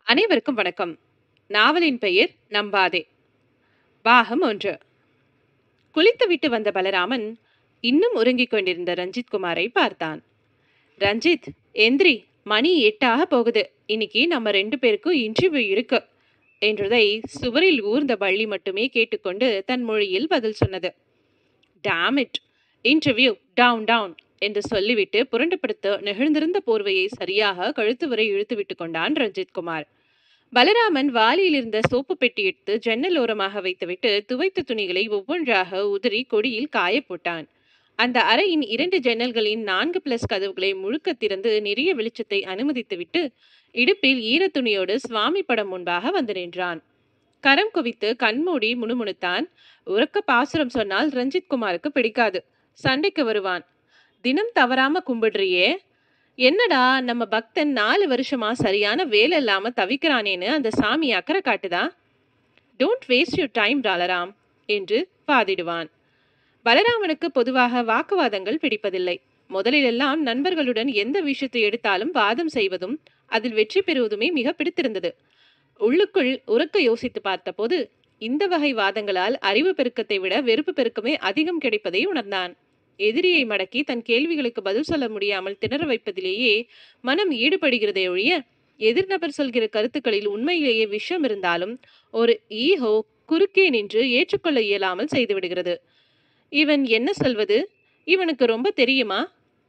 அனைவருக்கும் வணக்கம் நாவலின் பெயர் நம்பாதே பாகம் ஒன்று குளித்துவிட்டு வந்த பலராமன் இன்னும் உறங்கிக் கொண்டிருந்த ரஞ்சித் குமாரை பார்த்தான் ரஞ்சித் எந்திரி மணி எட்டாக போகுது இன்னைக்கு நம்ம ரெண்டு பேருக்கும் இன்டர்வியூ இருக்கு என்றதை சுவரில் ஊர்ந்த பள்ளி மட்டுமே கேட்டுக்கொண்டு தன் மொழியில் பதில் சொன்னது damn it interview down down என்று சொல்லிவிட்டு புரண்டுபடுத்த நெகிழ்ந்திருந்த போர்வையை சரியாக கழுத்து வரை இழுத்து விட்டு கொண்டான் ரஞ்சித் குமார் பலராமன் வாளியில் இருந்த சோப்பு பெட்டி எடுத்து ஜன்னல் ஓரமாக வைத்துவிட்டு துவைத்த துணிகளை ஒவ்வொன்றாக உதறி கொடியில் காய போட்டான் அந்த அறையின் இரண்டு ஜன்னல்களின் நான்கு பிளஸ் கதவுகளை முழுக்க திறந்து நிறைய வெளிச்சத்தை அனுமதித்துவிட்டு இடுப்பில் ஈரத் துணியோடு சுவாமி படம் முன்பாக வந்து நின்றான் கரம் குவித்து கண்மூடி முணுமுணுத்தான் உறக்க பாசுரம் சொன்னால் ரஞ்சித் குமாருக்கு பிடிக்காது சண்டைக்கு வருவான் தினம் தவறாம கும்பிடுறியே என்னடா நம்ம பக்தன் நாலு வருஷமா சரியான வேலை இல்லாம தவிக்கிறானேன்னு அந்த சாமி அக்கறை காட்டுதா don't waste your time Balaram என்று வாதிடுவான் பலராமனுக்கு பொதுவாக வாக்குவாதங்கள் பிடிப்பதில்லை முதலிலெல்லாம் நண்பர்களுடன் எந்த விஷயத்தை எடுத்தாலும் வாதம் செய்வதும் அதில் வெற்றி பெறுவதுமே மிக பிடித்திருந்தது உள்ளுக்குள் உறக்க யோசித்து பார்த்தபோது இந்த வகை வாதங்களால் அறிவு பெருக்கத்தை விட வெறுப்பு பெருக்கமே அதிகம் கிடைப்பதை உணர்ந்தான் எதிரியை மடக்கி தன் கேள்விகளுக்கு பதில் சொல்ல முடியாமல் திணற வைப்பதிலேயே மனம் ஈடுபடுகிறதே ஒழிய எதிர்நபர் சொல்கிற கருத்துக்களில் உண்மையிலேயே விஷம் இருந்தாலும் ஒரு ஈஹோ குறுக்கே நின்று ஏற்றுக்கொள்ள இயலாமல் செய்துவிடுகிறது இவன் என்ன சொல்வது இவனுக்கு ரொம்ப தெரியுமா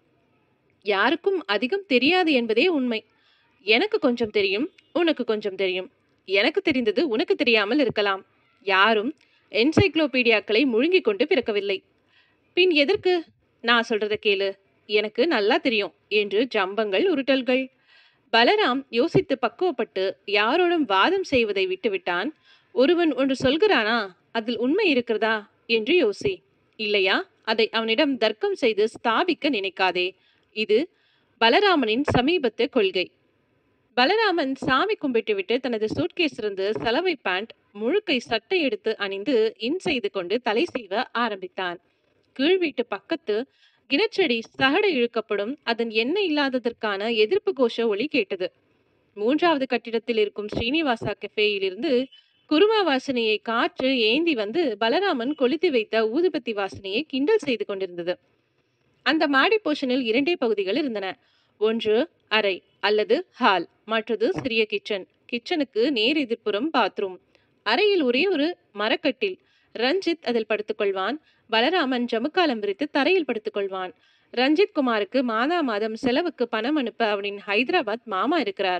யாருக்கும் அதிகம் தெரியாது என்பதே உண்மை எனக்கு கொஞ்சம் தெரியும் உனக்கு கொஞ்சம் தெரியும் எனக்கு தெரிந்தது உனக்கு தெரியாமல் இருக்கலாம் யாரும் என்சைக்ளோபீடியாக்களை முழுங்கிக் கொண்டு பிறக்கவில்லை பின் எதற்கு நான் சொல்றத கேளு எனக்கு நல்லா தெரியும் என்று ஜம்பங்கள் உருட்டல்கள் பலராம் யோசித்து பக்குவப்பட்டு யாரோடும் வாதம் செய்வதை விட்டுவிட்டான் ஒருவன் ஒன்று சொல்கிறானா அதில் உண்மை இருக்கிறதா என்று யோசி இல்லையா அதை அவனிடம் தர்க்கம் செய்து ஸ்தாபிக்க நினைக்காதே இது பலராமனின் சமீபத்து கொள்கை பலராமன் சாமி கும்பிட்டுவிட்டு தனது சூட்கேஸ் இருந்து சலவை பேண்ட் முழுக்கை சட்டை எடுத்து அணிந்து இன் செய்து கொண்டு தலை சீவ ஆரம்பித்தான் கீழ் வீட்டு பக்கத்து கிணற்றடி சகடு இழுக்கப்படும் அதன் எண்ணெய் இல்லாததற்கான எதிர்ப்பு கோஷ ஒலி கேட்டது மூன்றாவது கட்டிடத்தில் இருக்கும் ஸ்ரீனிவாசா கெஃபேயிலிருந்து குருமா வாசனையை காற்று ஏந்தி வந்து பலராமன் கொளுத்தி வைத்த ஊதுபத்தி வாசனையை கிண்டல் செய்து கொண்டிருந்தது அந்த மாடி போர்ஷனில் இரண்டே பகுதிகள் இருந்தன ஒன்று அறை அல்லது ஹால் மற்றது சிறிய கிச்சன் கிச்சனுக்கு நேர் எதிர்ப்புறம் பாத்ரூம் அறையில் ஒரே ஒரு மரக்கட்டில் ரஞ்சித் அதில் படுத்துக்கொள்வான் பலராமன் ஜமுக்காலம் விரித்து தரையில் படுத்துக்கொள்வான் ரஞ்சித் குமாருக்கு மாதா மாதம் செலவுக்கு பணம் அனுப்ப அவனின் ஹைதராபாத் மாமா இருக்கிறார்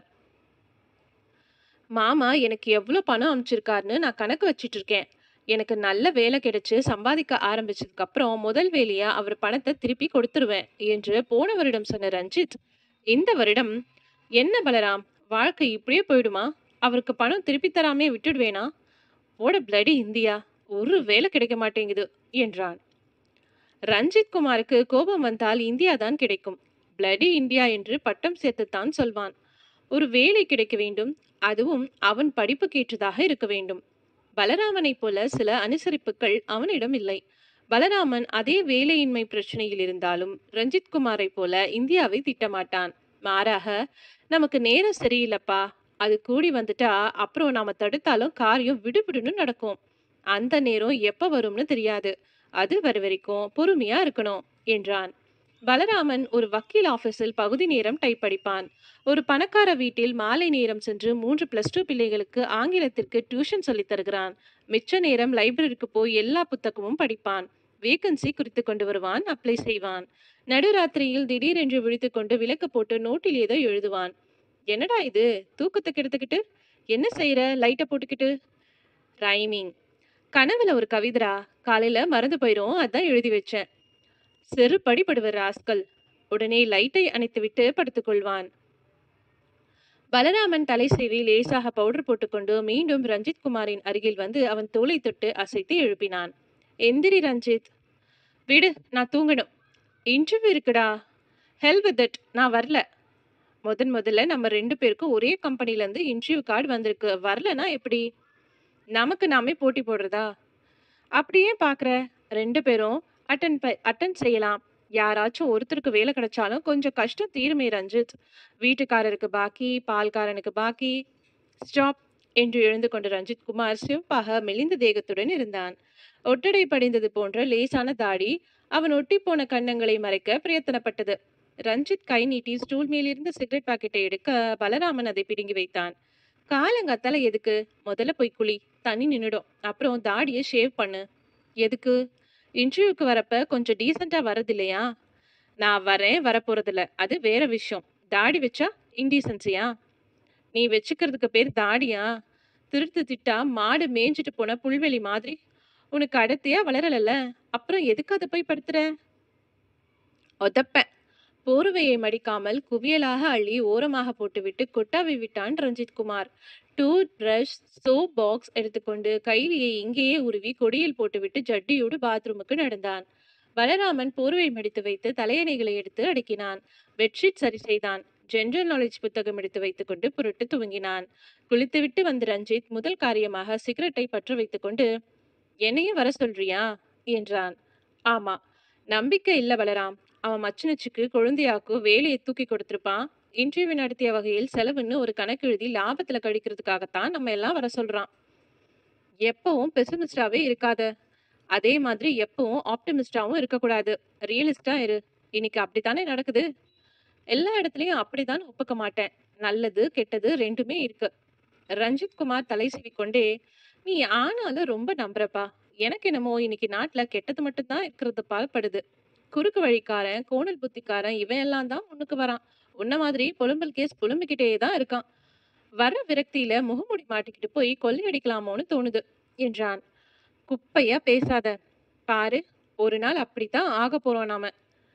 மாமா எனக்கு எவ்வளோ பணம் அனுப்பிச்சிருக்காருன்னு நான் கணக்கு வச்சிட்டு இருக்கேன் எனக்கு நல்ல வேலை கிடைச்சு சம்பாதிக்க ஆரம்பிச்சதுக்கு அப்புறம் முதல் வேலையா அவர் பணத்தை திருப்பி கொடுத்துருவேன் என்று போன வருடம் சொன்ன ரஞ்சித் இந்த வருடம் என்ன பலராம் வாழ்க்கை இப்படியே போயிடுமா அவருக்கு பணம் திருப்பி தராமே விட்டுடுவேனா போட பிளடி இந்தியா ஒரு வேலை கிடைக்க மாட்டேங்குது என்றான் ரஞ்சித் குமாருக்கு கோபம் வந்தால் இந்தியா தான் கிடைக்கும் பிளடி இந்தியா என்று பட்டம் சேர்த்துத்தான் சொல்வான் ஒரு வேலை கிடைக்க வேண்டும் அதுவும் அவன் படிப்புக்கேற்றதாக இருக்க வேண்டும் பலராமனைப் போல சில அனுசரிப்புகள் அவனிடம் இல்லை பலராமன் அதே வேலையின்மை பிரச்சனையில் இருந்தாலும் ரஞ்சித் குமாரை போல இந்தியாவை திட்டமாட்டான் மாறாக நமக்கு நேரம் சரியில்லப்பா அது கூடி வந்துட்டா அப்புறம் நாம தடுத்தாலும் காரியம் விடுவிடுன்னு நடக்கும் அந்த நேரம் எப்ப வரும்னு தெரியாது அது வர வரைக்கும் பொறுமையா இருக்கணும் என்றான் பலராமன் ஒரு வக்கீல் ஆபீஸில் பகுதி நேரம் டைப் படிப்பான் ஒரு பணக்கார வீட்டில் மாலை நேரம் சென்று மூன்று பிளஸ் டூ பிள்ளைகளுக்கு ஆங்கிலத்திற்கு டியூஷன் சொல்லித் தருகிறான் மிச்ச நேரம் லைப்ரரிக்கு போய் எல்லா புத்தகமும் படிப்பான் வேகன்சி குறித்து கொண்டு வருவான் அப்ளை செய்வான் நடுராத்திரியில் திடீரென்று விழித்து கொண்டு விளக்கு போட்டு நோட்டில் ஏதோ எழுதுவான் என்னடா இது தூக்கத்தை கெடுத்துக்கிட்டு என்ன செய்யற லைட்டை போட்டுக்கிட்டு ரைமிங் கனவுல ஒரு கவிதரா காலையில மறந்து போயிரும் அதான் எழுதி வச்சேன் செருப்படி படுவர் ராஸ்கல் உடனே லைட்டை அணைத்துவிட்டு படுத்துக்கொள்வான் பலராமன் தலை செய்வி லேசாக பவுடர் போட்டுக்கொண்டு மீண்டும் ரஞ்சித் குமாரின் அருகில் வந்து அவன் தோலை தொட்டு அசைத்து எழுப்பினான் எந்திரி ரஞ்சித் விடு நான் தூங்கணும் இன்டர்வியூ இருக்குடா ஹெல் வித் தட் நான் வரல முதன் முதல்ல நம்ம ரெண்டு பேருக்கும் ஒரே கம்பெனிலேருந்து இன்டர்வியூ கார்டு வந்திருக்கு வரலனா எப்படி நமக்கு நாமே போட்டி போடுறதா அப்படியே பார்க்குற ரெண்டு பேரும் அட்டன் அட்டன் செய்யலாம் யாராச்சும் ஒருத்தருக்கு வேலை கிடைச்சாலும் கொஞ்சம் கஷ்டம் தீருமே ரஞ்சித் வீட்டுக்காரருக்கு பாக்கி பால்காரனுக்கு பாக்கி ஸ்டாப் என்று எழுந்து கொண்ட ரஞ்சித் குமார் சிவப்பாக மெலிந்த தேகத்துடன் இருந்தான் ஒட்டடை படிந்தது போன்ற லேசான தாடி அவன் ஒட்டிப்போன கன்னங்களை மறைக்க பிரயத்தனப்பட்டது ரஞ்சித் கை நீட்டி ஸ்டூல் மேலிருந்த சிகரெட் பாக்கெட்டை எடுக்க பலராமன் அதை பிடுங்கி வைத்தான் காலங்காத்தால எதுக்கு முதல்ல போய் குளி தண்ணி நின்னுடும் அப்புறம் தாடியை ஷேவ் பண்ணு எதுக்கு இன்டர்வியூக்கு வரப்ப கொஞ்சம் டீசெண்டா வரது இல்லையா நான் வரேன் வரப்போறதில்ல அது வேற விஷயம் தாடி வச்சா இன்டீசன்சியா நீ வச்சுக்கிறதுக்கு பேர் தாடியா திருட்டு திட்டா மாடு மேய்ஞ்சிட்டு போன புல்வெளி மாதிரி உனக்கு அடர்த்தியா வளரலல்ல அப்புறம் எதுக்கு அதை போய் படுத்துற ஒதப்பேன் போர்வையை மடிக்காமல் குவியலாக அள்ளி ஓரமாக போட்டுவிட்டு கொட்டாவி விட்டான் Ranjith Kumar tooth brush soap box எடுத்துக்கொண்டு கைலியை இங்கேயே உருவி கொடியில் போட்டுவிட்டு ஜட்டியோடு பாத்ரூமுக்கு நடந்தான் பலராமன் போர்வை மடித்து வைத்து தலையணைகளை எடுத்து அடுக்கினான் பெட்ஷீட் சரி செய்தான் ஜெனரல் நாலேஜ் புத்தகம் எடுத்து வைத்துக்கொண்டு புரட்டு துவங்கினான் குளித்துவிட்டு வந்த ரஞ்சித் முதல் காரியமாக சிகரெட்டை பற்ற வைத்துக்கொண்டு என்னையும் வர சொல்றியா என்றான் ஆமா நம்பிக்கை இல்ல பலராம் அவன் மச்சனச்சுக்கு குழந்தையாக்கு வேலையை தூக்கி கொடுத்திருப்பான் இன்டர்வியூ நடத்திய வகையில் செலவுன்னு ஒரு கணக்கு எழுதி லாபத்துல கழிக்கிறதுக்காகத்தான் நம்ம எல்லாம் வர சொல்றான் எப்பவும் பெசிமிஸ்டாவே இருக்காத அதே மாதிரி எப்பவும் ஆப்டிமிஸ்டாவும் இருக்கக்கூடாது ரியலிஸ்டா இரு இன்னைக்கு அப்படித்தானே நடக்குது எல்லா இடத்துலயும் அப்படிதான் ஒப்புக்க மாட்டேன் நல்லது கெட்டது ரெண்டுமே இருக்கு ரஞ்சித் குமார் தலை சீவிக்கொண்டே நீ ஆனாலும் ரொம்ப நம்புறப்பா எனக்கு என்னமோ இன்னைக்கு நாட்டுல கெட்டது மட்டும்தான் இருக்கிறது பால்படுது குறுக்கு வழிக்காரன் கோணல் புத்திக்காரன் இவன் எல்லாம் தான் முன்னுக்கு வரான் உன்ன மாதிரி புலம்பல் கேஸ் புலம்பிக்கிட்டே தான் இருக்கான் வர விரக்தியில முகமுடி மாட்டிக்கிட்டு போய் கொள்ளையடிக்கலாமோன்னு தோணுது என்றான் குப்பையா பேசாத பாரு ஒரு நாள் அப்படித்தான் ஆக போறோம் நாம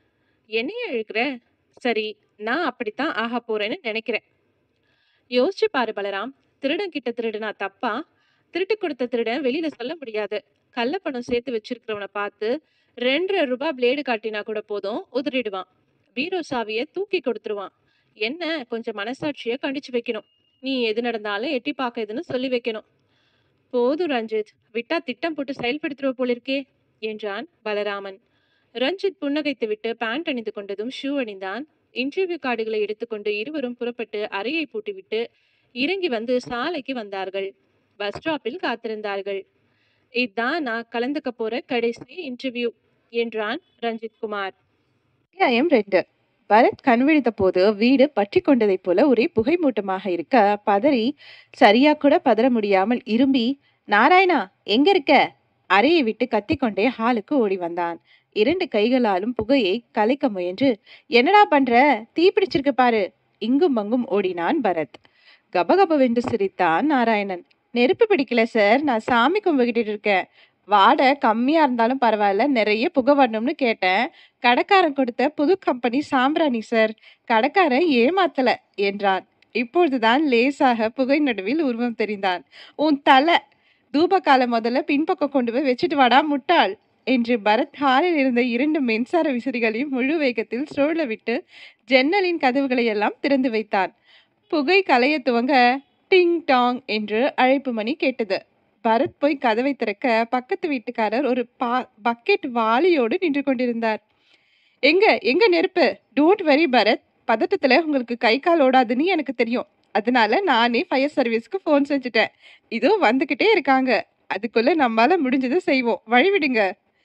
என்னைய இழுக்கிற சரி நான் அப்படித்தான் ஆக போறேன்னு நினைக்கிறேன் யோசிச்சு பாரு பலராம் திருடன் கிட்ட திருடுனா தப்பா திருட்டு கொடுத்த திருடன் வெளியில சொல்ல முடியாது கள்ளப்பணம் சேர்த்து வச்சிருக்கிறவனை பார்த்து ரெண்டரை ரூபாய் பிளேடு காட்டினா கூட போதும் உதறிடுவான் பீரோ சாவிய தூக்கி கொடுத்துருவான் என்ன கொஞ்சம் மனசாட்சிய கண்டிச்சு வைக்கணும் நீ எது நடந்தாலும் எட்டி பார்க்காதுன்னு சொல்லி வைக்கணும் போதும் ரஞ்சித் விட்டா திட்டம் போட்டு செயல்படுத்துருவ போலிருக்கே என்றான் பலராமன் ரஞ்சித் புன்னகைத்து விட்டு பேண்ட் அணிந்து கொண்டதும் ஷூ அணிந்தான் இன்டர்வியூ கார்டுகளை எடுத்துக்கொண்டு இருவரும் புறப்பட்டு அறையை பூட்டிவிட்டு இறங்கி வந்து சாலைக்கு வந்தார்கள் பஸ் ஸ்டாப்பில் காத்திருந்தார்கள் இதான் நான் கலந்துக்க போற கடைசி இன்டர்வியூ என்றான் ரஞ்சித் குமார் அத்தியாயம் ரெண்டு பரத் கண் விழித்த போது வீடு பற்றி கொண்டதைப் போல ஒரே புகைமூட்டமாக இருக்க பதறி சரியா கூட பதற முடியாமல் இரும்பி நாராயணா எங்க இருக்க அறையை விட்டு கத்திக்கொண்டே ஹாலுக்கு ஓடி வந்தான் இரண்டு கைகளாலும் புகையை கலைக்க முயன்று என்னடா பண்ற தீ பிடிச்சிருக்கு பாரு இங்கும் அங்கும் ஓடினான் பரத் கபகபவென்று சிரித்தான் நாராயணன் நெருப்பு பிடிக்கல சார் நான் சாமி கும்பிக்கிட்டு இருக்கேன் வாடை கம்மியா இருந்தாலும் பரவாயில்ல நிறைய புகை வரணும்னு கேட்டேன் கடைக்காரன் கொடுத்த புது கம்பெனி சாம்பிராணி சார் கடைக்காரன் ஏமாத்தல என்றான் இப்பொழுதுதான் லேசாக புகை நடுவில் உருவம் தெரிந்தான் உன் தலை தூபகால முதல்ல பின்பக்கம் கொண்டு போய் வச்சுட்டு வாடா முட்டாள் என்று பரத் ஹாலில் இருந்த இரண்டு மின்சார விசிறிகளையும் முழு வேகத்தில் சுழல விட்டு ஜன்னலின் கதவுகளை எல்லாம் திறந்து வைத்தான் புகை கலைய துவங்க டிங் டாங் என்று அழைப்பு மணி கேட்டது பரத் போய் கதவை திறக்க பக்கத்து வீட்டுக்காரர் ஒரு பா பக்கெட் வாளியோடு நின்று கொண்டிருந்தார் எங்க எங்க நெருப்பு டோன்ட் வெரி பரத் பதட்டத்துல உங்களுக்கு கை கால் ஓடாதுன்னு எனக்கு தெரியும் அதனால நானே ஃபயர் சர்வீஸ்க்கு ஃபோன் செஞ்சுட்டேன் இதோ வந்துகிட்டே இருக்காங்க அதுக்குள்ள நம்மால முடிஞ்சதை செய்வோம் வழிவிடுங்க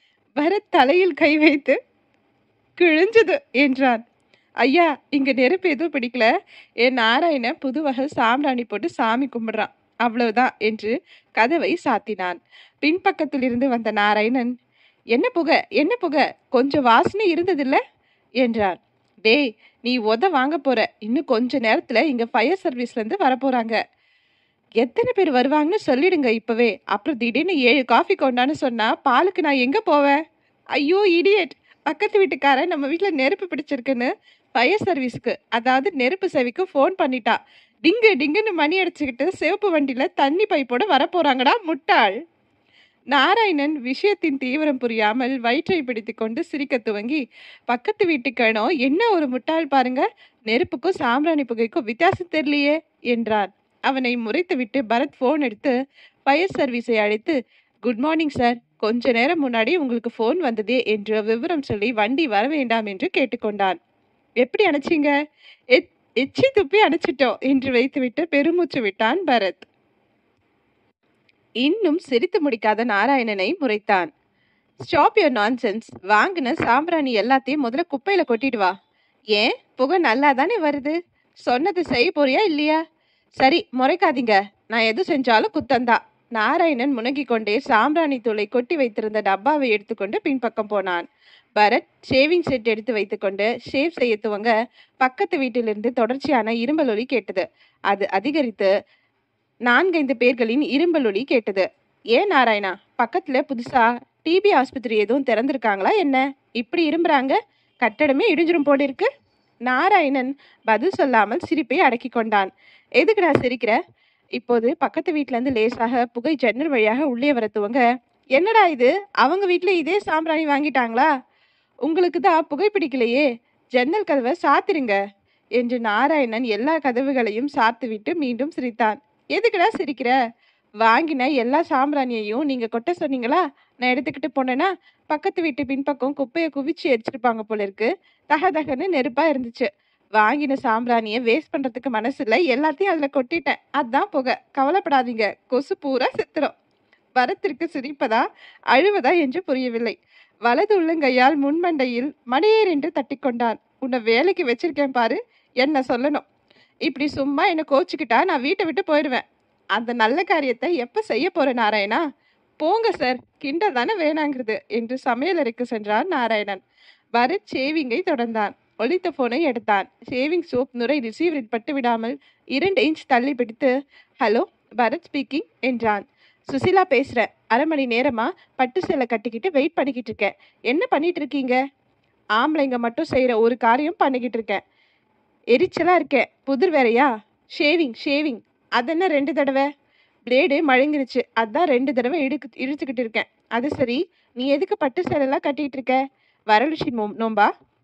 பரத் தலையில் கை வைத்து கிழிஞ்சது என்றான் ஐயா இங்க நெருப்பு எதுவும் பிடிக்கல என் நாராயண புது வகை சாம்பிராணி போட்டு சாமி கும்பிடுறான் அவ்வளவுதான் என்று கதவை சாத்தினான் பின்பக்கத்தில் இருந்து வந்த நாராயணன் என்ன புகை என்ன புகை கொஞ்சம் வாசனை இருந்ததில்ல என்றான் டேய் நீ உத வாங்க போற இன்னும் கொஞ்ச நேரத்துல இங்க ஃபயர் சர்வீஸ்ல இருந்து வரப்போறாங்க எத்தனை பேர் வருவாங்கன்னு சொல்லிடுங்க இப்பவே அப்புறம் திடீர்னு ஏழு காஃபி கொண்டான்னு சொன்னா பாலுக்கு நான் எங்க போவேன் ஐயோ இடியட் பக்கத்து வீட்டுக்காரன் நம்ம வீட்ல நெருப்பு பிடிச்சிருக்குன்னு ஃபயர் சர்வீஸ்க்கு அதாவது நெருப்பு செவிக்கு ஃபோன் பண்ணிட்டா டிங்கு டிங்குன்னு மணி அடிச்சுக்கிட்டு சிவப்பு வண்டியில தண்ணி பைப்போட வரப்போறாங்கடா முட்டாள் நாராயணன் விஷயத்தின் தீவிரம் புரியாமல் வயிற்றை பிடித்து கொண்டு சிரிக்க துவங்கி பக்கத்து வீட்டுக்கணோ என்ன ஒரு முட்டாள் பாருங்க நெருப்புக்கும் சாம்பிராணி புகைக்கும் வித்தியாசம் தெரியலையே என்றான் அவனை முறைத்துவிட்டு பரத் ஃபோன் எடுத்து ஃபயர் சர்வீஸை அழைத்து குட் மார்னிங் சார் கொஞ்ச நேரம் முன்னாடி உங்களுக்கு ஃபோன் வந்ததே என்று விவரம் சொல்லி வண்டி வர வேண்டாம் என்று கேட்டுக்கொண்டான் எப்படி அனுப்பிச்சிங்க எத் எச்சி துப்பி அடைச்சிட்டோம் என்று வைத்துவிட்டு பெருமூச்சு விட்டான் பரத் இன்னும் சிரித்து முடிக்காத நாராயணனை முறைத்தான் ஸ்டாப் யோர் நான்சென்ஸ் வாங்கின சாம்பிராணி எல்லாத்தையும் முதல்ல குப்பையில கொட்டிட்டு வா ஏன் புகை நல்லா தானே வருது சொன்னது செய்ய போறியா இல்லையா சரி முறைக்காதீங்க நான் எது செஞ்சாலும் குத்தந்தா நாராயணன் முனகிக் கொண்டே சாம்பிராணி தூளை கொட்டி வைத்திருந்த டப்பாவை எடுத்துக்கொண்டு பின்பக்கம் போனான் பரத் ஷேவிங் செட் எடுத்து வைத்துக்கொண்டு ஷேவ் செய்ய துவங்க பக்கத்து வீட்டிலிருந்து தொடர்ச்சியான இரும்பல் ஒலி கேட்டது அது அதிகரித்து நான்கைந்து பேர்களின் இரும்பல் ஒலி கேட்டது ஏன் நாராயணா பக்கத்துல புதுசா டிபி ஆஸ்பத்திரி எதுவும் திறந்திருக்காங்களா என்ன இப்படி இரும்புறாங்க கட்டடமே இடிஞ்சிரும் போல இருக்கு நாராயணன் பதில் சொல்லாமல் சிரிப்பை அடக்கி கொண்டான் எதுக்குடா சிரிக்கிற இப்போது பக்கத்து வீட்ல இருந்து லேசாக புகை ஜன்னல் வழியாக உள்ளே வர துவங்க என்னடா இது அவங்க வீட்ல இதே சாம்பிராணி வாங்கிட்டாங்களா உங்களுக்கு தான் புகை பிடிக்கலையே ஜன்னல் கதவை சாத்திருங்க என்று நாராயணன் எல்லா கதவுகளையும் சாத்துவிட்டு மீண்டும் சிரித்தான் எதுக்குடா சிரிக்கிற வாங்கின எல்லா சாம்பிராணியையும் நீங்க கொட்ட சொன்னீங்களா நான் எடுத்துக்கிட்டு போனேன்னா பக்கத்து வீட்டு பின்பக்கம் குப்பையை குவிச்சு எரிச்சிருப்பாங்க போல இருக்கு தக தகன்னு நெருப்பா இருந்துச்சு வாங்கின சாம்பிராணியை வேஸ்ட் பண்றதுக்கு மனசு இல்லை எல்லாத்தையும் அதுல கொட்டிட்டேன் அதான் புகை கவலைப்படாதீங்க கொசு பூரா செத்துரும் வரத்திற்கு சிரிப்பதா அழுவதா என்று புரியவில்லை வலது உள்ளங்கையால் முன்மண்டையில் மடையேர் என்று தட்டிக்கொண்டான் உன்னை வேலைக்கு வச்சிருக்கேன் பாரு என்ன சொல்லணும் இப்படி சும்மா என்னை கோச்சுக்கிட்டா நான் வீட்டை விட்டு போயிடுவேன் அந்த நல்ல காரியத்தை எப்ப செய்ய போற நாராயணா போங்க சார் கிண்டல் தானே வேணாங்கிறது என்று சமையலறைக்கு சென்றான் நாராயணன் பரத் ஷேவிங்கை தொடர்ந்தான் ஒலித்த போனை எடுத்தான் ஷேவிங் சோப் நுரை ரிசீவரில் பட்டு விடாமல் இரண்டு இன்ச் தள்ளி பிடித்து ஹலோ பரத் ஸ்பீக்கிங் என்றான் சுசிலா பேசுறேன் அரை மணி நேரமா பட்டு சேலை கட்டிக்கிட்டு வெயிட் பண்ணிக்கிட்டு இருக்கேன் என்ன பண்ணிட்டு இருக்கீங்க ஆம்பளைங்க மட்டும் செய்யற ஒரு காரியம் பண்ணிக்கிட்டு இருக்கேன் எரிச்சலா இருக்கேன் புதிர் வேறையா ஷேவிங் ஷேவிங் அதென்ன ரெண்டு தடவை பிளேடு மழுங்கிருச்சு அதான் ரெண்டு தடவை இழுக்கு இழுத்துக்கிட்டு இருக்கேன் அது சரி நீ எதுக்கு பட்டு சேலைலாம் கட்டிட்டு இருக்க வரலட்சுமி நோம் நோம்பா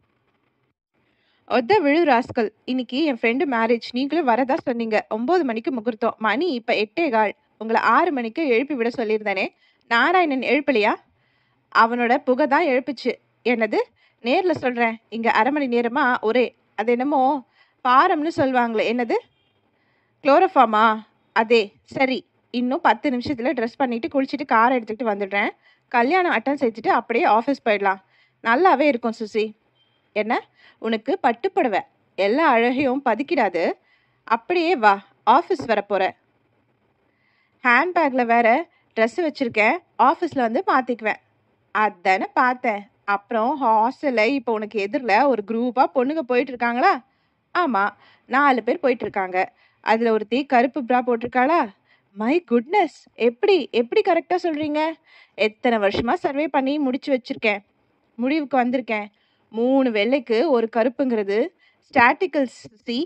ஒத்த விழு ராஸ்கல் இன்னைக்கு என் ஃப்ரெண்டு மேரேஜ் நீங்களும் வரதா சொன்னீங்க ஒன்பது மணிக்கு முகூர்த்தம் மணி இப்ப எட்டே கால் உங்களை ஆறு மணிக்கு எழுப்பி விட சொல்லியிருந்தேனே நாராயணன் எழுப்பலையா அவனோட புகை தான் எழுப்புச்சு என்னது நேர்ல சொல்றேன் இங்க அரை மணி நேரமா ஒரே அது என்னமோ பாரம்னு சொல்லுவாங்களே என்னது குளோரோஃபாமா அதே சரி இன்னும் பத்து நிமிஷத்துல ட்ரெஸ் பண்ணிட்டு குளிச்சுட்டு காரை எடுத்துக்கிட்டு வந்துடுறேன் கல்யாணம் அட்டன் செஞ்சுட்டு அப்படியே ஆஃபீஸ் போயிடலாம் நல்லாவே இருக்கும் சுசி என்ன உனக்கு பட்டுப்புடவை எல்லா அழகையும் பதுக்கிடாது அப்படியே வா ஆஃபீஸ் வரப்போற ஹேண்ட்பேக்கில் வேற ட்ரெஸ் வச்சுருக்கேன் ஆஃபீஸில் வந்து மாற்றிக்குவேன் அதானே பார்த்தேன் அப்புறம் ஹாஸ்டலில் இப்போ உனக்கு எதிரில் ஒரு குரூப்பாக பொண்ணுங்க போயிட்டு இருக்காங்களா ஆமாம் நாலு பேர் போயிட்டு இருக்காங்க அதில் ஒருத்தி கருப்பு ப்ரா போட்டிருக்காளா மை குட்னஸ் எப்படி எப்படி கரெக்டாக சொல்கிறீங்க எத்தனை வருஷமாக சர்வே பண்ணி முடிச்சு வச்சுருக்கேன் முடிவுக்கு வந்திருக்கேன் மூணு வெள்ளைக்கு ஒரு கருப்புங்கிறது statistical see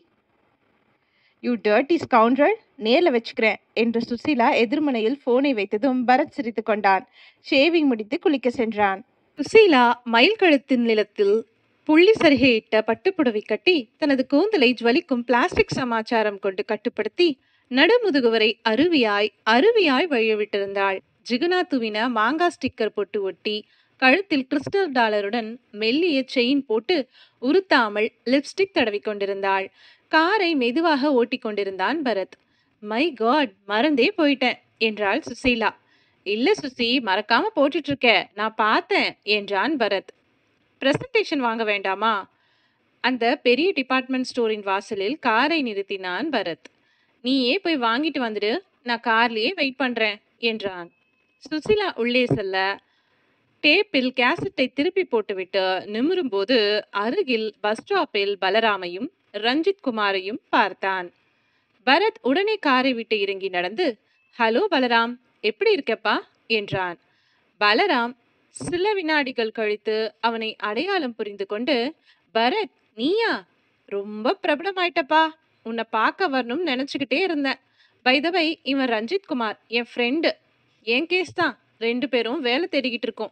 you dirty scoundrel நேர்ல வச்சுக்கிறேன் என்று சுசீலா எதிர்முனையில் போனை வைத்ததும் பரத் சிரித்து கொண்டான் ஷேவிங் முடித்து குளிக்க சென்றான் சுசீலா மயில் கழுத்தின் நிலத்தில் புள்ளி சரிகையிட்ட பட்டுப்புடவை கட்டி தனது கூந்தலை ஜுவலிக்கும் பிளாஸ்டிக் சமாச்சாரம் கொண்டு கட்டுப்படுத்தி நடுமுதுகு வரை அருவியாய் அருவியாய் வழிவிட்டிருந்தாள் ஜிகுனா துவின மாங்கா ஸ்டிக்கர் போட்டு ஒட்டி கழுத்தில் கிறிஸ்டல் டாலருடன் மெல்லிய செயின் போட்டு உறுத்தாமல் லிப்ஸ்டிக் தடவி கொண்டிருந்தாள் காரை மெதுவாக ஓட்டிக் கொண்டிருந்தான் பரத் மை காட் மறந்தே போயிட்டேன் என்றாள் சுசீலா இல்ல சுசி மறக்காம போட்டுட்டு இருக்க நான் பார்த்தேன் என்றான் பரத் பிரசன்டேஷன் வாங்க வேண்டாமா அந்த பெரிய டிபார்ட்மெண்ட் ஸ்டோரின் வாசலில் காரை நிறுத்தினான் பரத் நீயே போய் வாங்கிட்டு வந்துடு நான் கார்லயே வெயிட் பண்றேன் என்றான் சுசிலா உள்ளே செல்ல டேப்பில் கேசட்டை திருப்பி போட்டுவிட்டு நிமிரும்போது அருகில் பஸ் ஸ்டாப்பில் பலராமையும் ரஞ்சித் குமாரையும் பார்த்தான் பரத் உடனே காரை விட்டு இறங்கி நடந்து ஹலோ பலராம் எப்படி இருக்கப்பா என்றான் பலராம் சில வினாடிகள் கழித்து அவனை அடையாளம் புரிந்து கொண்டு பரத் நீயா ரொம்ப பிரபலமாயிட்டப்பா உன்னை பார்க்க வரணும்னு நினச்சிக்கிட்டே இருந்தேன் பைதவை இவன் ரஞ்சித் குமார் என் ஃப்ரெண்டு என் கேஸ் தான் ரெண்டு பேரும் வேலை தேடிக்கிட்டு இருக்கோம்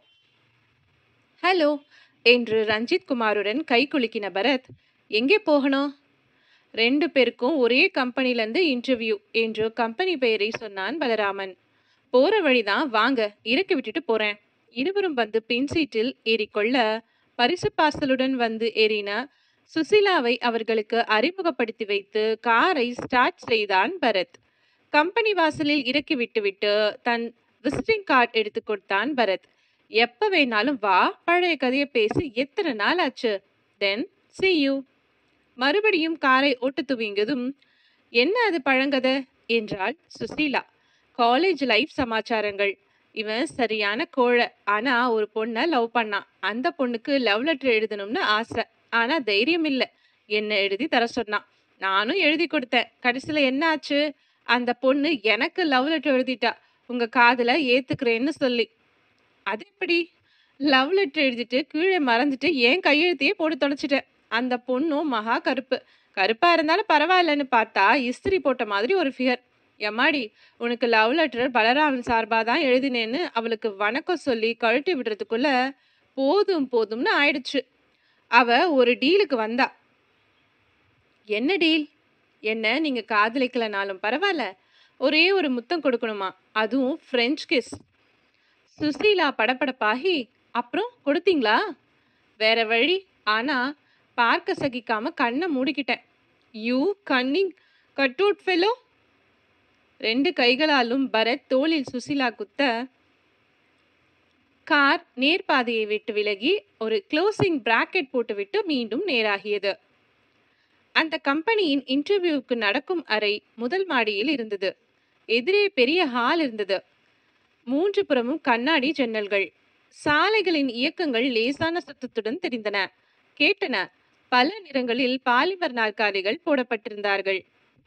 ஹலோ என்று ரஞ்சித் குமாருடன் கை குலுக்கின பரத் எங்கே போகணும் ரெண்டு பேருக்கும் ஒரே கம்பெனிலேருந்து இன்டர்வியூ என்று கம்பெனி பெயரை சொன்னான் பலராமன் போற வழிதான் வாங்க இறக்கி விட்டுட்டு போறேன் இருவரும் வந்து பின் சீட்டில் ஏறிக்கொள்ள பரிசு பாசலுடன் வந்து ஏறின சுசீலாவை அவர்களுக்கு அறிமுகப்படுத்தி வைத்து காரை ஸ்டார்ட் செய்தான் பரத் கம்பெனி வாசலில் இறக்கி விட்டுவிட்டு தன் விசிட்டிங் கார்டு எடுத்து கொடுத்தான் பரத் எப்ப வேணாலும் வா பழைய கதையை பேசி எத்தனை நாள் ஆச்சு தென் see you மறுபடியும் காரை ஓட்டு துவங்கியதும் என்ன அது பழங்கதை என்றாள் சுசீலா காலேஜ் லைஃப் சமாச்சாரங்கள் இவன் சரியான கோழை ஆனா ஒரு பொண்ணை லவ் பண்ணான் அந்த பொண்ணுக்கு லவ் லெட்டர் எழுதணும்னு ஆசை ஆனா தைரியம் இல்ல என்ன எழுதி தர சொன்னான் நானும் எழுதி கொடுத்தேன் கடைசியில என்ன ஆச்சு அந்த பொண்ணு எனக்கு லவ் லெட்டர் எழுதிட்டா உங்க காதுல ஏத்துக்கிறேன்னு சொல்லி அது எப்படி லவ் லெட்டர் எழுதிட்டு கீழே மறந்துட்டு என் கையெழுத்தையே போட்டு தொலைச்சிட்டேன் அந்த பொண்ணும் மகா கருப்பு கருப்பா இருந்தாலும் பரவாயில்லன்னு பார்த்தா இஸ்திரி போட்ட மாதிரி ஒரு ஃபிகர் எம்மாடி உனக்கு லவ் லெட்டர் பலராமன் சார்பா தான் எழுதினேன்னு அவளுக்கு வணக்கம் சொல்லி கழட்டி விடுறதுக்குள்ள போதும் போதும்னு ஆயிடுச்சு அவ ஒரு டீலுக்கு வந்தா என்ன டீல் என்ன நீங்க காதலிக்கலனாலும் பரவாயில்ல ஒரே ஒரு முத்தம் கொடுக்கணுமா அதுவும் ஃப்ரெஞ்ச் கிஸ் சுசீலா படபடப்பாகி அப்புறம் கொடுத்தீங்களா வேற வழி ஆனா பார்க்க சகிக்காம கண்ணை மூடிக்கிட்டேன் யூ கன்னிங் கட்டூட் ஃபெலோ ரெண்டு கைகளாலும் பரத் தோளில் சுசிலா குத்த கார் நேர்பாதையை விட்டு விலகி ஒரு க்ளோசிங் பிராக்கெட் போட்டுவிட்டு மீண்டும் நேராகியது அந்த கம்பெனியின் இன்டர்வியூவுக்கு நடக்கும் அறை முதல் மாடியில் இருந்தது எதிரே பெரிய ஹால் இருந்தது மூன்று புறமும் கண்ணாடி ஜன்னல்கள் சாலைகளின் இயக்கங்கள் லேசான சத்தத்துடன் தெரிந்தன கேட்டன பல நிறங்களில் பாலிமர் நாற்காலிகள் போடப்பட்டிருந்தார்கள்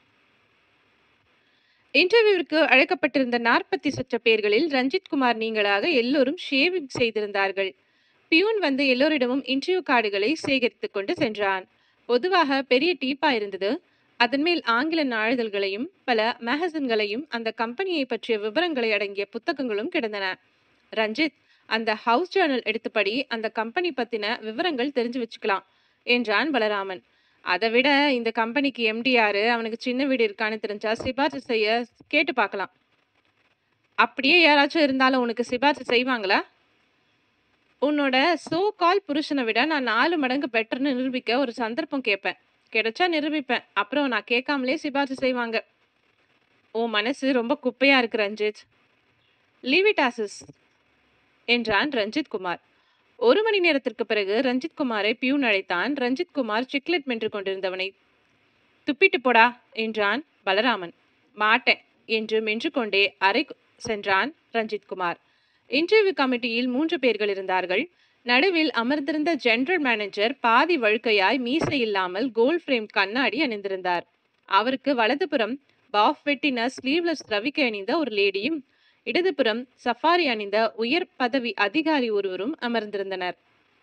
இன்டர்வியூவிற்கு அழைக்கப்பட்டிருந்த நாற்பத்தி சொச்ச பேர்களில் ரஞ்சித் குமார் நீங்களாக எல்லோரும் ஷேவிங் செய்திருந்தார்கள் பியூன் வந்து எல்லோரிடமும் இன்டர்வியூ கார்டுகளை சேகரித்துக் கொண்டு சென்றான் பொதுவாக பெரிய டீப்பா இருந்தது அதன் மேல் ஆங்கில நாளிதழ்களையும் பல மேகசின்களையும் அந்த கம்பெனியை பற்றிய விவரங்களை அடங்கிய புத்தகங்களும் கிடந்தன ரஞ்சித் அந்த ஹவுஸ் ஜேர்னல் எடுத்தபடி அந்த கம்பெனி பத்தின விவரங்கள் தெரிஞ்சு வச்சுக்கலாம் என்றான் பலராமன் அதை விட இந்த கம்பெனிக்கு எம்டி யாரு அவனுக்கு சின்ன வீடு இருக்கான்னு தெரிஞ்சா சிபாரிசு செய்ய கேட்டு பார்க்கலாம் அப்படியே யாராச்சும் இருந்தாலும் உனக்கு சிபாரிசு செய்வாங்களா உன்னோட சோ கால் புருஷனை விட நான் நாலு மடங்கு பெட்டர்னு நிரூபிக்க ஒரு சந்தர்ப்பம் கேட்பேன் கிடைச்சா நிரூபிப்பேன் அப்புறம் நான் கேட்காமலே சிபாரிசு செய்வாங்க உன் மனசு ரொம்ப குப்பையா இருக்கு ரஞ்சித் லீவ் இட் ஆசிஸ் என்றான் ரஞ்சித் குமார் ஒரு மணி நேரத்திற்கு பிறகு ரஞ்சித் குமாரை பியூன் அழைத்தான் ரஞ்சித் குமார் சிக்லெட் மென்று கொண்டிருந்தவனை துப்பிட்டு போடா என்றான் பலராமன் மாட்டேன் என்று மென்று கொண்டே அறை சென்றான் ரஞ்சித் குமார் இன்டர்வியூ கமிட்டியில் மூன்று பேர்கள் இருந்தார்கள் நடுவில் அமர்ந்திருந்த ஜெனரல் மேனேஜர் பாதி வழுக்கையாய் மீசை இல்லாமல் கோல்ட் ஃப்ரேம் கண்ணாடி அணிந்திருந்தார் அவருக்கு வலதுபுறம் பாஃப் வெட்டின ஸ்லீவ்லெஸ் ரவிக்கை அணிந்த ஒரு லேடியும் இடதுபுறம் சஃபாரி அணிந்த உயர் பதவி அதிகாரி ஒருவரும் அமர்ந்திருந்தனர்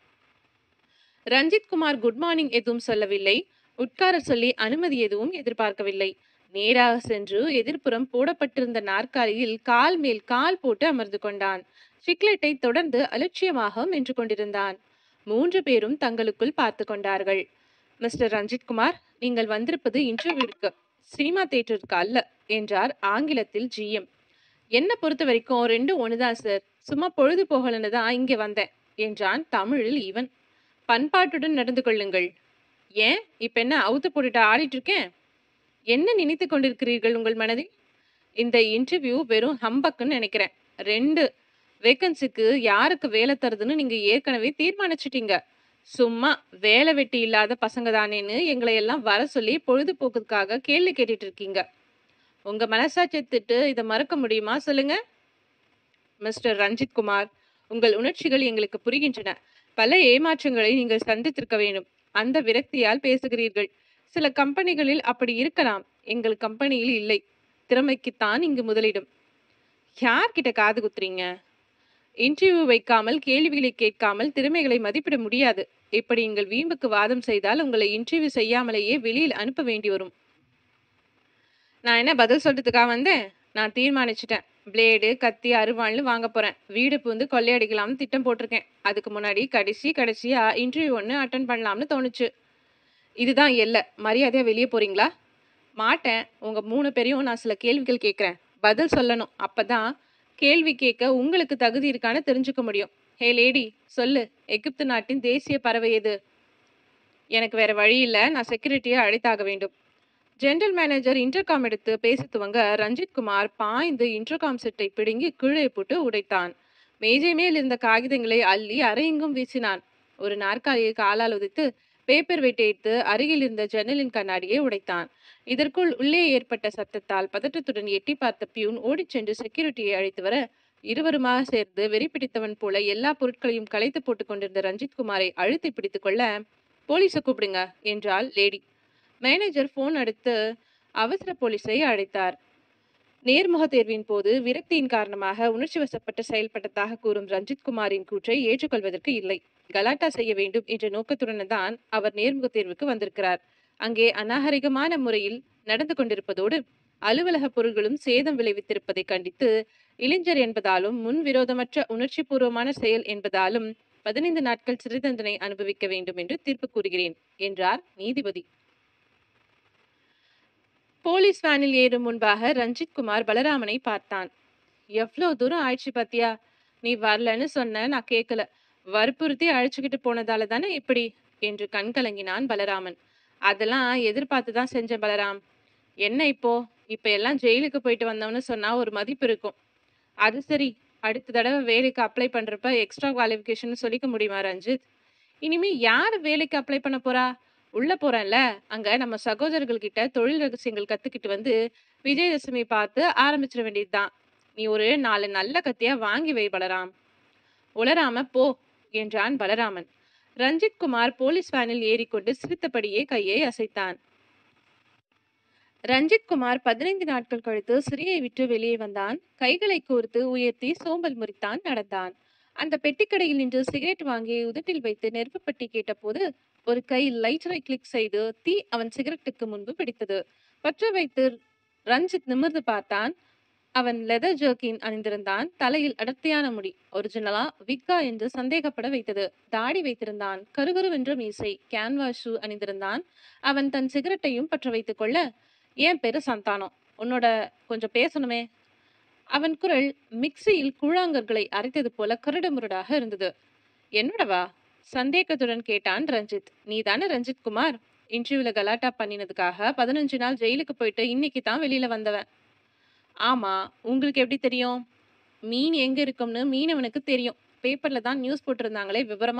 ரஞ்சித் குமார் குட் மார்னிங் எதுவும் சொல்லவில்லை உட்கார சொல்லி அனுமதி எதுவும் எதிர்பார்க்கவில்லை நேராக சென்று எதிர்ப்புறம் போடப்பட்டிருந்த நாற்காலியில் கால் மேல் கால் போட்டு அமர்ந்து கொண்டான் சிக்லெட்டை தொடர்ந்து அலட்சியமாக மென்று கொண்டிருந்தான் மூன்று பேரும் தங்களுக்குள் பார்த்து கொண்டார்கள் மிஸ்டர் ரஞ்சித் குமார் நீங்கள் வந்திருப்பது இன்டர்வியூக்கு சினிமா தேட்டருக்கு அல்ல என்றார் ஆங்கிலத்தில் ஜிஎம் என்ன பொறுத்த வரைக்கும் ரெண்டும் ஒண்ணுதான் சார் சும்மா பொழுது போகலன்னு தான் இங்கே வந்தேன் என்றான் தமிழில் இவன் பண்பாட்டுடன் நடந்து கொள்ளுங்கள் ஏன் இப்ப என்ன அவுத்து போட்டுட்டு ஆடிட்டு இருக்கேன் என்ன நினைத்து கொண்டிருக்கிறீர்கள் உங்கள் மனதில் இந்த இன்டர்வியூ வெறும் ஹம்பக்குன்னு நினைக்கிறேன் ரெண்டு வேக்கன்சிக்கு யாருக்கு வேலை தருதுன்னு நீங்க ஏற்கனவே தீர்மானிச்சிட்டீங்க சும்மா வேலை வெட்டி இல்லாத பசங்க தானேன்னு எங்களை எல்லாம் வர சொல்லி பொழுதுபோக்குக்காக கேள்வி கேட்டுட்டு இருக்கீங்க உங்க மனசாட்சியத்திட்டு இதை மறக்க முடியுமா சொல்லுங்க மிஸ்டர் ரஞ்சித் குமார் உங்கள் உணர்ச்சிகள் எங்களுக்கு புரிகின்றன பல ஏமாற்றங்களை நீங்கள் சந்தித்திருக்க வேண்டும் அந்த விரக்தியால் பேசுகிறீர்கள் சில கம்பெனிகளில் அப்படி இருக்கலாம் எங்கள் கம்பெனியில் இல்லை திறமைக்குத்தான் இங்கு முதலிடும் யார்கிட்ட காது குத்துறீங்க இன்டர்வியூ வைக்காமல் கேள்விகளை கேட்காமல் திறமைகளை மதிப்பிட முடியாது இப்படி எங்கள் வீம்புக்கு வாதம் செய்தால் உங்களை இன்டர்வியூ செய்யாமலேயே வெளியில் அனுப்ப வேண்டி வரும் நான் என்ன பதில் சொல்றதுக்காக வந்தேன் நான் தீர்மானிச்சிட்டேன் பிளேடு கத்தி அருவாள்னு வாங்க போறேன் வீடு பூந்து கொள்ளையடிக்கலாம்னு திட்டம் போட்டிருக்கேன் அதுக்கு முன்னாடி கடைசி கடைசியா இன்டர்வியூ ஒன்று அட்டன் பண்ணலாம்னு தோணுச்சு இதுதான் எல்லை மரியாதையா வெளியே போறீங்களா மாட்டேன் உங்க மூணு பேரையும் நான் சில கேள்விகள் கேட்குறேன் பதில் சொல்லணும் அப்பதான் கேள்வி கேட்க உங்களுக்கு தகுதி இருக்கான்னு தெரிஞ்சுக்க முடியும் ஹே லேடி சொல்லு எகிப்து நாட்டின் தேசிய பறவை எது எனக்கு வேற வழி இல்ல நான் செக்யூரிட்டியை அழைத்தாக வேண்டும் ஜெனரல் மேனேஜர் இன்டர்காம் எடுத்து பேச துவங்க ரஞ்சித் குமார் பாய்ந்து இன்டர்காம் செட்டை பிடுங்கி கீழே போட்டு உடைத்தான் மேஜை மேல் இருந்த காகிதங்களை அள்ளி அரையெங்கும் வீசினான் ஒரு நாற்காலியை காலால் உதைத்து பேப்பர் வெட்டி எடுத்து அருகில் இருந்த ஜன்னலின் கண்ணாடியை உடைத்தான் இதற்குள் உள்ளே ஏற்பட்ட சத்தத்தால் பதட்டத்துடன் எட்டி பார்த்த பியூன் ஓடிச் சென்று செக்யூரிட்டியை அழைத்து வர இருவருமாக சேர்ந்து வெறி பிடித்தவன் போல எல்லா பொருட்களையும் கலைத்து போட்டுக் கொண்டிருந்த ரஞ்சித் குமாரை அழுத்தி பிடித்துக் கொள்ள போலீஸை கூப்பிடுங்க என்றாள் லேடி மேனேஜர் போன் எடுத்து அவசர போலீஸை அழைத்தார் நேர்முக தேர்வின் போது விரக்தியின் காரணமாக உணர்ச்சி வசப்பட்டு செயல்பட்டதாக கூறும் ரஞ்சித் குமாரின் கூற்றை ஏற்றுக்கொள்வதற்கு இல்லை கலாட்டா செய்ய வேண்டும் என்ற நோக்கத்துடன் தான் அவர் நேர்முக தேர்வுக்கு வந்திருக்கிறார் அங்கே அநாகரிகமான முறையில் நடந்து கொண்டிருப்பதோடு அலுவலக பொருள்களும் சேதம் விளைவித்திருப்பதை கண்டித்து இளைஞர் என்பதாலும் முன் விரோதமற்ற உணர்ச்சி பூர்வமான செயல் என்பதாலும் பதினைந்து நாட்கள் சிறை தண்டனை அனுபவிக்க வேண்டும் என்று தீர்ப்பு கூறுகிறேன் என்றார் நீதிபதி போலீஸ் வேனில் ஏறும் முன்பாக ரஞ்சித் குமார் பலராமனை பார்த்தான் எவ்வளோ தூரம் ஆயிடுச்சு பாத்தியா நீ வரலன்னு சொன்ன நான் கேட்கல வற்புறுத்தி அழைச்சுக்கிட்டு போனதால தானே இப்படி என்று கண் கலங்கினான் பலராமன் அதெல்லாம் எதிர்பார்த்து தான் செஞ்சேன் பலராம் என்ன இப்போ இப்ப எல்லாம் ஜெயிலுக்கு போயிட்டு வந்தவன்னு சொன்னா ஒரு மதிப்பு இருக்கும் அது சரி அடுத்த தடவை வேலைக்கு அப்ளை பண்றப்ப எக்ஸ்ட்ரா குவாலிஃபிகேஷன் சொல்லிக்க முடியுமா ரஞ்சித் இனிமே யார் வேலைக்கு அப்ளை பண்ண போறா உள்ள போறேன்ல அங்க நம்ம சகோதரர்கள் கிட்ட தொழில் ரகசியங்கள் கத்துக்கிட்டு வந்து விஜயதசமி பார்த்து ஆரம்பிச்சிட வேண்டியதுதான் நீ ஒரு நாலு நல்ல கத்தியா வாங்கி வை பலராம் உளராம போ என்றான் பலராமன் ரஞ்சித் குமார் போலீஸ் வேனில் ஏறிக்கொண்டு சிரித்தபடியே கையை அசைத்தான் ரஞ்சித் குமார் பதினைந்து நாட்கள் கழித்து சிறையை விட்டு வெளியே வந்தான் கைகளை கோர்த்து உயர்த்தி சோம்பல் முறித்தான் நடந்தான் அந்த பெட்டிக்கடையில் நின்று சிகரெட் வாங்கி உதட்டில் வைத்து நெருப்புப்பட்டி கேட்டபோது ஒரு கை லைட்டரை கிளிக் செய்து தீ அவன் சிகரெட்டுக்கு முன்பு பிடித்தது பற்ற வைத்து ரஞ்சித் நிமிர்ந்து பார்த்தான் அவன் லெதர் ஜர்க்கின் அணிந்திருந்தான் தலையில் அடர்த்தியான முடி ஒரிஜினலா விக்கா என்று சந்தேகப்பட வைத்தது தாடி வைத்திருந்தான் கருகருவென்ற மீசை கேன்வாஸ் ஷூ அணிந்திருந்தான் அவன் தன் சிகரெட்டையும் பற்ற வைத்துக் கொள்ள ஏன் பேரு சந்தானம் உன்னோட கொஞ்சம் பேசணுமே அவன் குரல் மிக்சியில் கூழாங்கற்களை அரைத்தது போல கரடுமுரடாக இருந்தது என்னோடவா சந்தேகத்துடன் கேட்டான் ரஞ்சித் நீ தானே ரஞ்சித் குமார் இன்டர்வியூல கலாட்டா பண்ணினதுக்காக பதினஞ்சு நாள் ஜெயிலுக்கு போயிட்டு இன்னைக்கு தான் வெளியில வந்தவன் ஆமா உங்களுக்கு எப்படி தெரியும் மீன் எங்க இருக்கும்னு மீனவனுக்கு தெரியும் பேப்பர்ல தான் நியூஸ் போட்டிருந்தாங்களே விவரமா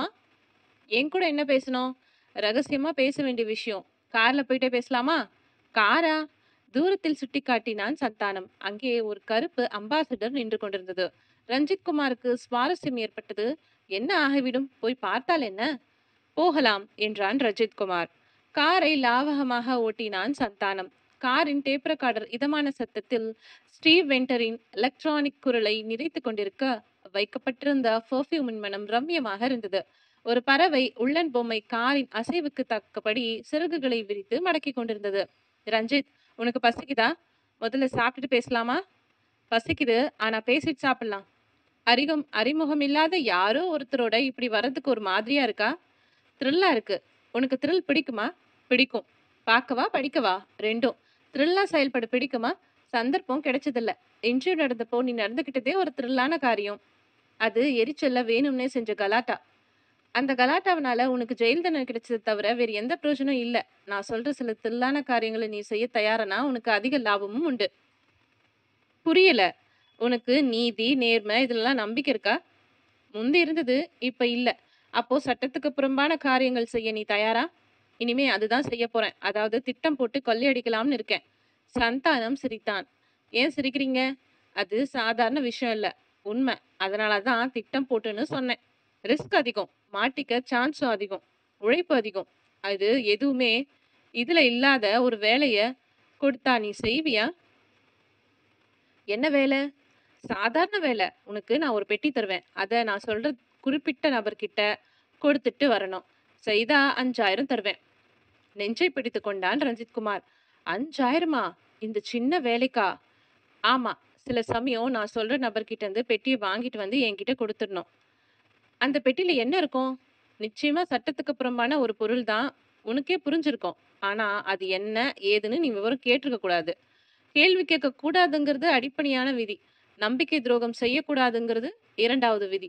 என் கூட என்ன பேசணும் ரகசியமா பேச வேண்டிய விஷயம் கார்ல போயிட்டே பேசலாமா காரா தூரத்தில் சுட்டி காட்டினான் சந்தானம் அங்கே ஒரு கருப்பு அம்பாசிடர் நின்று கொண்டிருந்தது ரஞ்சித் குமாருக்கு சுவாரஸ்யம் ஏற்பட்டது என்ன ஆகிவிடும் போய் பார்த்தால் என்ன போகலாம் என்றான் ரஞ்சித் குமார் காரை லாவகமாக ஓட்டினான் சந்தானம் காரின் டேப் ரெக்கார்டர் இதமான சத்தத்தில் ஸ்டீவ் வெண்டரின் எலக்ட்ரானிக் குரலை நிறைத்து கொண்டிருக்க வைக்கப்பட்டிருந்த பெர்ஃப்யூமின் மனம் ரம்யமாக இருந்தது ஒரு பறவை உள்ளன் பொம்மை காரின் அசைவுக்கு தக்கபடி சிறகுகளை விரித்து மடக்கி கொண்டிருந்தது ரஞ்சித் உனக்கு பசிக்குதா முதல்ல சாப்பிட்டுட்டு பேசலாமா பசிக்குது ஆனா பேசிட்டு சாப்பிடலாம் அறிகம் அறிமுகம் இல்லாத யாரோ ஒருத்தரோட இப்படி வர்றதுக்கு ஒரு மாதிரியா இருக்கா த்ரில்லா இருக்கு உனக்கு த்ரில் பிடிக்குமா பிடிக்கும் பார்க்கவா படிக்கவா ரெண்டும் த்ரில்லா செயல்பட பிடிக்குமா சந்தர்ப்பம் கிடைச்சதில்ல இன்டர்வியூ நடந்தப்போ நீ நடந்துக்கிட்டதே ஒரு த்ரில்லான காரியம் அது எரிச்சல்ல வேணும்னே செஞ்ச கலாட்டா அந்த கலாட்டாவனால உனக்கு ஜெயில் தண்டனை கிடைச்சதை தவிர வேறு எந்த பிரயோஜனம் இல்ல நான் சொல்ற சில தில்லான காரியங்களை நீ செய்ய தயாரனா உனக்கு அதிக லாபமும் உண்டு புரியல உனக்கு நீதி நேர்மை இதெல்லாம் நம்பிக்கை இருக்கா முந்தி இருந்தது இப்ப இல்ல அப்போ சட்டத்துக்கு புறம்பான காரியங்கள் செய்ய நீ தயாரா இனிமே அதுதான் செய்ய போறேன் அதாவது திட்டம் போட்டு கொள்ளையடிக்கலாம்னு இருக்கேன் சந்தானம் சிரித்தான் ஏன் சிரிக்கிறீங்க அது சாதாரண விஷயம் இல்ல உண்மை அதனாலதான் திட்டம் போட்டுன்னு சொன்னேன் ரிஸ்க் அதிகம் மாட்டிக்க சான்ஸும் அதிகம் உழைப்பு அதிகம் அது எதுவுமே இதுல இல்லாத ஒரு வேலைய கொடுத்தா நீ செய்வியா என்ன வேலை சாதாரண வேலை உனக்கு நான் ஒரு பெட்டி தருவேன் அதை நான் சொல்ற குறிப்பிட்ட நபர்கிட்ட கொடுத்துட்டு வரணும் செய்தா அஞ்சாயிரம் தருவேன் நெஞ்சை பிடித்து கொண்டான் ரஞ்சித் குமார் அஞ்சாயிரமா இந்த சின்ன வேலைக்கா ஆமா சில சமயம் நான் சொல்ற நபர்கிட்ட இருந்து பெட்டியை வாங்கிட்டு வந்து என்கிட்ட கொடுத்துடணும் அந்த பெட்டியில என்ன இருக்கும் நிச்சயமா சட்டத்துக்கு புறம்பான ஒரு பொருள் தான் உனக்கே புரிஞ்சிருக்கும் ஆனா அது என்ன ஏதுன்னு நீ விவரம் கேட்டிருக்க கூடாது கேள்வி கேட்க கூடாதுங்கிறது அடிப்படையான விதி நம்பிக்கை துரோகம் செய்யக்கூடாதுங்கிறது இரண்டாவது விதி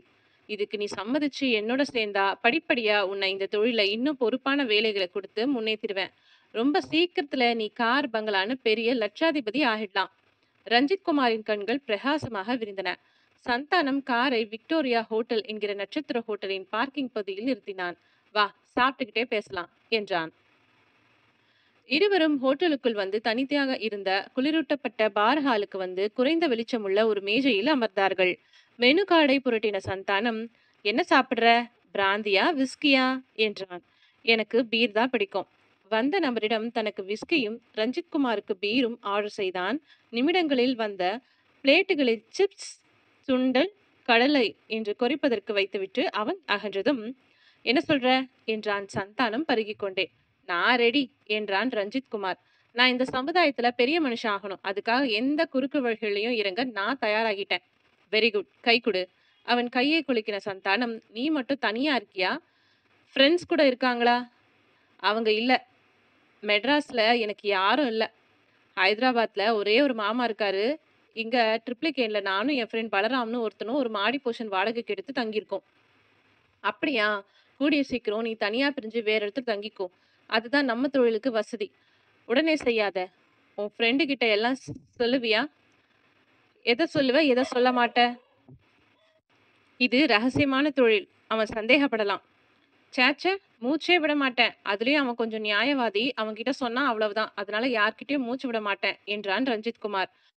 இதுக்கு நீ சம்மதிச்சு என்னோட சேர்ந்தா படிப்படியா உன்னை இந்த தொழில இன்னும் பொறுப்பான வேலைகளை கொடுத்து முன்னேத்திடுவேன் ரொம்ப சீக்கிரத்துல நீ கார் பங்களான்னு பெரிய லட்சாதிபதி ஆகிடலாம் ரஞ்சித் குமாரின் கண்கள் பிரகாசமாக விரிந்தன சந்தானம் காரை விக்டோரியா ஹோட்டல் என்கிற நட்சத்திர ஹோட்டலின் பார்க்கிங் பகுதியில் நிறுத்தினான் வா சாப்பிட்டுக்கிட்டே பேசலாம் என்றான் இருவரும் ஹோட்டலுக்குள் வந்து தனித்தையாக இருந்த குளிரூட்டப்பட்ட பார் ஹாலுக்கு வந்து குறைந்த வெளிச்சமுள்ள ஒரு மேஜையில் அமர்ந்தார்கள் மெனு கார்டை புரட்டின சந்தானம் என்ன சாப்பிடுற பிராந்தியா விஸ்கியா என்றான் எனக்கு பீர் தான் பிடிக்கும் வந்த நபரிடம் தனக்கு விஸ்கியும் ரஞ்சித் குமாருக்கு பீரும் ஆர்டர் செய்தான் நிமிடங்களில் வந்த பிளேட்டுகளில் சிப்ஸ் சுண்டல் கடலை என்று கொறிப்பதற்கு வைத்துவிட்டு அவன் அகன்றதும் என்ன சொல்ற என்றான் சந்தானம் பருகிக் கொண்டே நான் ரெடி என்றான் ரஞ்சித் குமார் நான் இந்த சமுதாயத்துல பெரிய மனுஷன் ஆகணும் அதுக்காக எந்த குறுக்கு வழிகளையும் இறங்க நான் தயாராகிட்டேன் வெரி குட் கை கொடு அவன் கையை குலுக்கின சந்தானம் நீ மட்டும் தனியா இருக்கியா ஃப்ரெண்ட்ஸ் கூட இருக்காங்களா அவங்க இல்ல மெட்ராஸ்ல எனக்கு யாரும் இல்ல ஹைதராபாத்ல ஒரே ஒரு மாமா இருக்காரு இங்க ட்ரிப்ளிகேன்ல நானும் என் ஃப்ரெண்ட் பலராம்னு ஒருத்தனும் ஒரு மாடி போர்ஷன் வாடகைக்கு எடுத்து தங்கியிருக்கோம் அப்படியா கூடிய சீக்கிரம் நீ தனியா பிரிஞ்சு வேற இடத்துல தங்கிக்கோ அதுதான் நம்ம தொழிலுக்கு வசதி உடனே செய்யாத உன் ஃப்ரெண்டு கிட்ட எல்லாம் ஸ்- சொல்லுவியா எதை சொல்லுவ எதை சொல்ல மாட்ட இது ரகசியமான தொழில் அவன் சந்தேகப்படலாம் சேச்சே மூச்சே விட மாட்டேன் அதுலயும் அவன் கொஞ்சம் நியாயவாதி அவன் கிட்ட சொன்னா அவ்வளவுதான் அதனால யார்கிட்டயும் மூச்சு விட மாட்டேன் என்றான் ரஞ்சித் குமார்